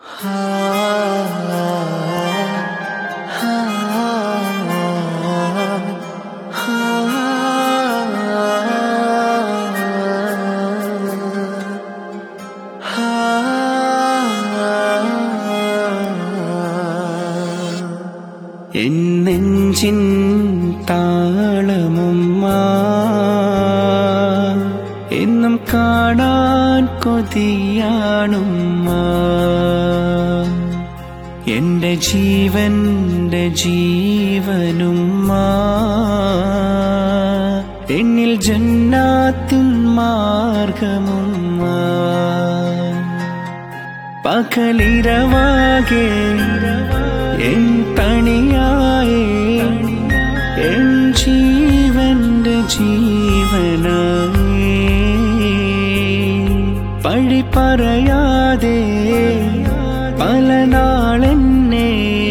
N നെഞ്ചിൻ താളമുമ്മ എന്നും കാണാൻ കൊതിയാണുമ്മ എന്റെ ജീവന്റെ ജീവനുമ്മ എന്നിൽ ജന്നാത്തിൻ മാർഗമുമ്മ പകലിരവാകെ എൻ തണിയായേ എൻ ജീവന്റെ ജീവനായേ പഴി പറയാതെ പല നാളെന്നെ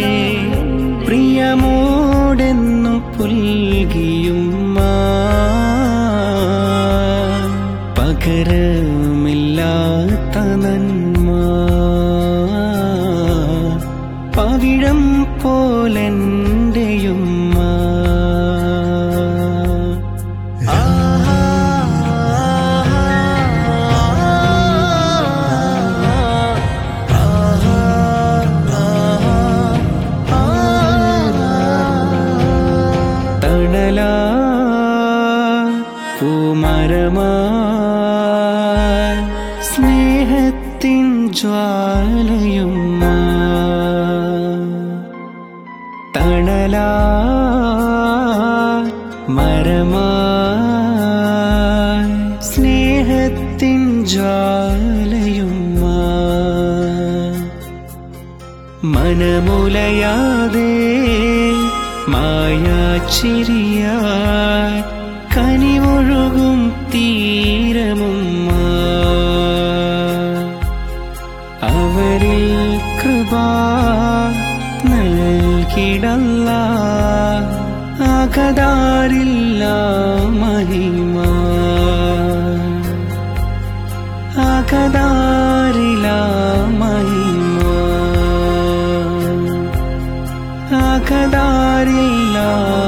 പ്രിയമോടെന്നും പുൽകിയുമ്മ പകരമില്ലാത്ത നന്മ പവിഴം പോലെന്റെയുമ്മ തണലാ പൂമരമാ സ്നേഹത്തിൻ ജ്വാലയുമ്മ തണലാ മരമാ സ്നേഹത്തിൻ ജ്വാലയുമ്മ മനമുലയാതെ മായാച്ചിരിയായി കനിവൊഴുകും തീരമുമ്മ അവരിൽ കൃപ നൽകിടല്ല അകതാരില്ല മഹിമ അകതാരില മഹിമ അകതാരില്ല